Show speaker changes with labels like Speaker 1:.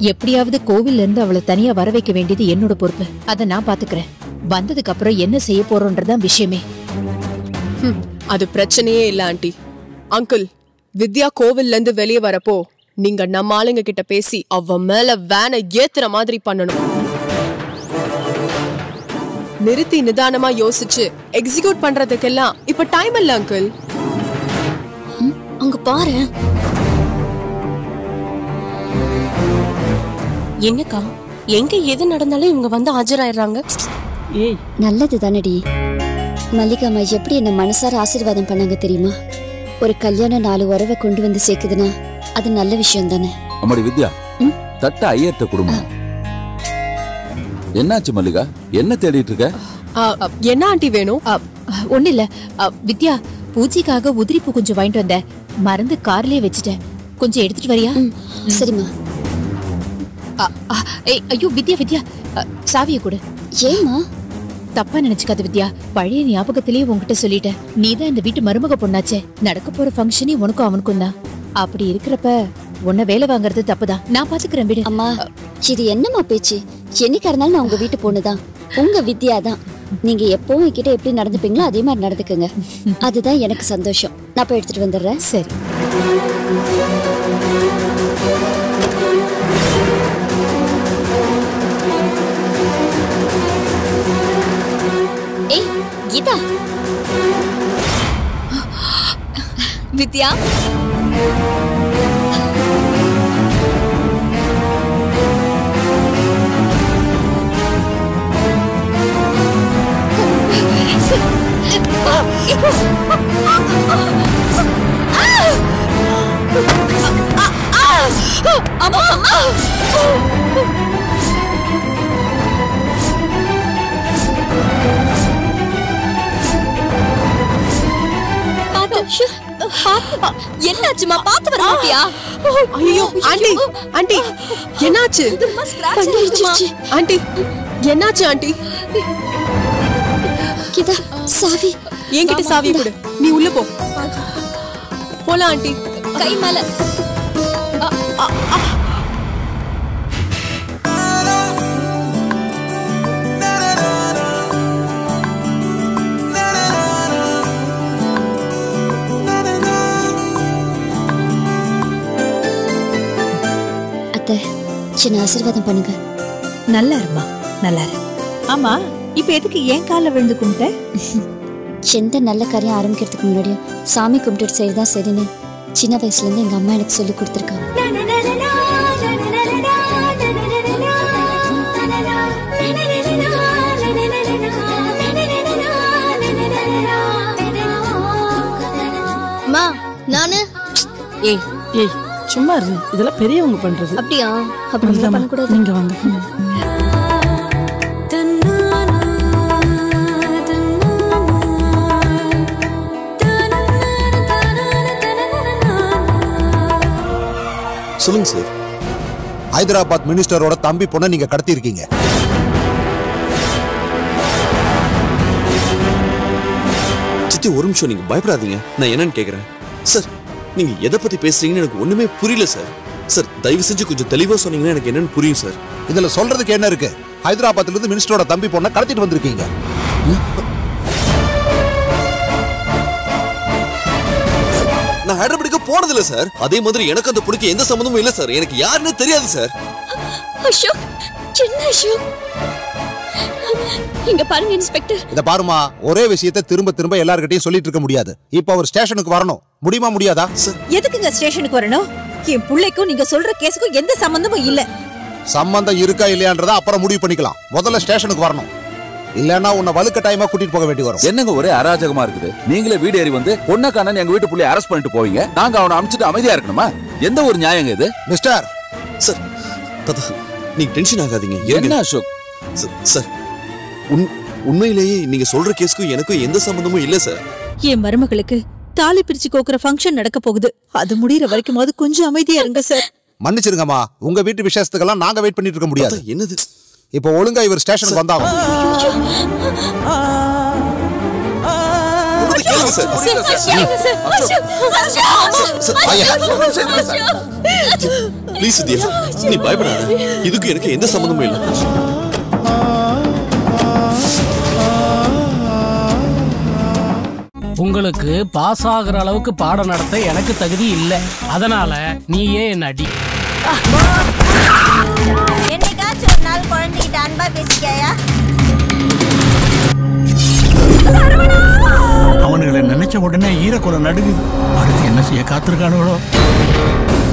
Speaker 1: எப்படியாவது கோவில்ல இருந்து அவளை தனியா வர வைக்க வேண்டியது என்னோட பொறுப்பு அத நான் பாத்துக்கிறேன் வந்ததுக்கு அப்புறம் என்ன செய்ய போறோன்றதுதான் விஷயமே
Speaker 2: ஹம், அது பிரச்சனையே இல்ல ஆண்டி அங்கிள் வித்யா கோவில்ல இருந்து வெளியே வரப்போ நீங்க நம்ம ஆளுங்க கிட்ட பேசி அவ மேல வேனை ஏத்துற மாதிரி பண்ணணும் நிறுத்தி நிதானமா யோசிச்சு எக்ஸிக்யூட் பண்றதுக்கெல்லாம் இப்ப டைம் இல்ல அங்கிள்
Speaker 3: அங்க பாரு
Speaker 4: என்னக்கா எங்க எது நடந்தாலும் இவங்க வந்து ஆஜராயிடுறாங்க
Speaker 5: ஏய்
Speaker 3: நல்லது தானடி மல்லிகாமா எப்படி என்ன மனசார ஆசீர்வாதம் பண்ணாங்க தெரியுமா ஒரு கல்யாணம் நாலு உறவை கொண்டு வந்து சேர்க்குதுன்னா அது நல்ல விஷயம் தானே
Speaker 6: அம்மாடி வித்யா
Speaker 3: ம்?
Speaker 6: தட்ட ஐயர்ட்ட குடும்பம் என்னாச்சு மல்லிகா என்ன தேடிட்டு இருக்க
Speaker 2: ஆ, என்ன ஆண்டி வேணும்
Speaker 1: அ, ஒண்ணு இல்ல அ, வித்யா பூஜைக்காக உதிரிப்பூ கொஞ்சம் வாங்கிட்டு வந்தேன் மறந்து கார்லயே வச்சுட்டேன் கொஞ்சம் எடுத்துட்டு வரியா
Speaker 3: ம், சரிம்மா
Speaker 1: அ, அ, ஏய் ஐயோ வித்யா வித்யா அ, சாவியை கொடு
Speaker 3: ஏம்மா
Speaker 1: தப்பா நினைச்சுக்காத வித்யா பழைய ஞாபகத்திலேயே உன்கிட்ட சொல்லிட்டேன் நீதான் இந்த வீட்டு மருமக பொண்ணாச்சே நடக்க போற ஃபங்க்ஷனே உனக்கும் அவனுக்கும் தான் அப்படி இருக்கிறப்ப உன்னை வேலை வாங்குறது தப்புதான் நான் பாத்துக்கிறேன் விடு
Speaker 3: அம்மா இது என்னம்மா பேச்சு என்னைக்கா இருந்தாலும் நான் உங்க வீட்டு பொண்ணுதான் உங்க வித்யா தான் நீங்க எப்பவும் என்கிட்ட எப்படி நடந்துப்பீங்களோ அதே மாதிரி நடந்துக்குங்க அதுதான் எனக்கு சந்தோஷம் நான் போய் எடுத்துட்டு வந்துடுறேன்
Speaker 1: சரி
Speaker 3: ஏய் கீதா வித்யா அம்மா அம்மா பாத்து ஷு, பாத்து. என்னாச்சுமா பாத்து வர மாட்டியா
Speaker 2: ஐயோ ஆண்டி ஆண்டி என்னாச்சு
Speaker 3: கண்ணு அடிச்சிருச்சு.
Speaker 2: ஆண்டி என்னாச்சு ஆண்டி
Speaker 3: கீதா சாவி
Speaker 2: என்கிட்ட சாவியை கொடு நீ உள்ள போ போலாம் ஆண்டி
Speaker 3: கை மேல அத்தை சின்ன ஆசீர்வாதம் பண்ணுங்க
Speaker 7: நல்லா இருமா நல்லா இரு ஆமா இப்ப எதுக்கு ஏன் கால்ல விழுந்து கும்பிட்ட
Speaker 3: எந்த நல்ல காரியம் ஆரம்பிக்கிறதுக்கு முன்னாடியும் சாமி கும்பிட்டு செய்யறதா சரின்னு சின்ன வயசுல இருந்து எங்க அம்மா எனக்கு சொல்லி கொடுத்துருக்காங்க
Speaker 8: அம்மா நானு
Speaker 4: ஏய்
Speaker 5: ஏய் சும்மா இரு இதெல்லாம் பெரியவங்க பண்றது
Speaker 8: அப்படியா அப்படி
Speaker 5: இந்தாம்மா,
Speaker 8: பண்ணக்கூடாது
Speaker 5: நீங்க வாங்க
Speaker 9: சொல்லுங்க சார் ஹைதராபாத் மினிஸ்டரோட தம்பி பொண்ணை நீங்க கடத்தி இருக்கீங்க
Speaker 10: சித்தி ஒரு நிமிஷம் நீங்க பயப்படாதீங்க நான் என்னன்னு கேக்குறேன் சார் நீங்க எதை பத்தி பேசுறீங்கன்னு எனக்கு ஒண்ணுமே புரியல சார் சார் தயவு செஞ்சு கொஞ்சம் தெளிவா சொன்னீங்கன்னா எனக்கு என்னன்னு புரியும் சார்
Speaker 9: இதுல சொல்றதுக்கு என்ன இருக்கு ஹைதராபாத்ல இருந்து மினிஸ்டரோட தம்பி பொண்ணை கடத்திட்டு வந்திருக்கீங்க
Speaker 10: நான் ஹைதராபாத்துக்கு போனது இல்ல சார் அதே மாதிரி எனக்கு அந்த பொண்ணுக்கு எந்த சம்மந்தமும் இல்ல சார் எனக்கு யாருன்னு தெரியாது சார்
Speaker 3: அசோக் சின்ன அசோக் இங்க பாருங்க இன்ஸ்பெக்டர்
Speaker 9: இத பாருமா ஒரே விஷயத்தை திரும்ப திரும்ப எல்லார்கிட்டயும் சொல்லிட்டு இருக்க முடியாது இப்ப அவர் ஸ்டேஷனுக்கு வரணும் முடியுமா முடியாதா
Speaker 7: எதுக்குங்க ஸ்டேஷனுக்கு வரணும் என் பிள்ளைக்கும் நீங்க சொல்ற கேஸுக்கும் எந்த சம்பந்தமும் இல்ல
Speaker 9: சம்பந்தம் இருக்கா இல்லையான்றத அப்புறம் முடிவு பண்ணிக்கலாம் முதல்ல ஸ்டேஷனுக்கு வரணும் இல்லன்னா உன்னை வலுக்கட்டாயமா கூட்டிட்டு போக வேண்டி வரும்
Speaker 6: என்னங்க ஒரே அராஜகமா இருக்குது நீங்களே வீடு ஏறி வந்து பொண்ணக்கானன் எங்க வீட்டு புள்ளைய அரெஸ்ட் பண்ணிட்டு போவீங்க நாங்க அவனை அமிச்சிட்டு அமைதியா இருக்கணுமா எந்த ஒரு நியாயங்க இது
Speaker 9: மிஸ்டர்
Speaker 10: சார் தாத்தா நீங்க டென்ஷன் ஆகாதீங்க இருங்க.
Speaker 6: என்ன அசோக்
Speaker 10: சார், சார் உண் உண்மையிலேயே நீங்க சொல்ற கேஸ்க்கும் எனக்கும் எந்த சம்பந்தமும் இல்ல சார்
Speaker 7: என் மருமகளுக்கு தாலி பிரிச்சு கோக்குற ஃபங்க்ஷன் நடக்க போகுது அது முடியற வரைக்குமாவது கொஞ்சம் அமைதியா இருங்க சார்
Speaker 9: மன்னிச்சிருங்கம்மா உங்க வீட்டு விசேஷத்துக்கெல்லாம் நாங்க வெயிட் பண்ணிட்டு இருக்க முடியாது
Speaker 10: தாத்தா, என்னது
Speaker 9: இப்போ ஒழுங்கா இவர் ஸ்டேஷனுக்கு வந்தாகும்
Speaker 10: சொல்றதை கேளுங்க சார்
Speaker 9: ஐயா,
Speaker 10: ப்ளீஸ் வித்யா நீ பயப்படாத இதுக்கு எனக்கு எந்த சம்மந்தமும் இல்லை
Speaker 8: உங்களுக்கு பாஸ் ஆகுற அளவுக்கு பாடம் நடத்த எனக்கு தகுதி இல்லை அதனால நீயே என்ன அடி
Speaker 11: என்னைக்காச்சும் ஒரு நாள் குழந்தைகிட்ட அன்பா பேசிக்காயா
Speaker 12: அவனுங்களை நினைச்ச உடனே ஈரக்குறை நடுங்குது அடுத்து என்ன செய்ய காத்திருக்கானுங்களோ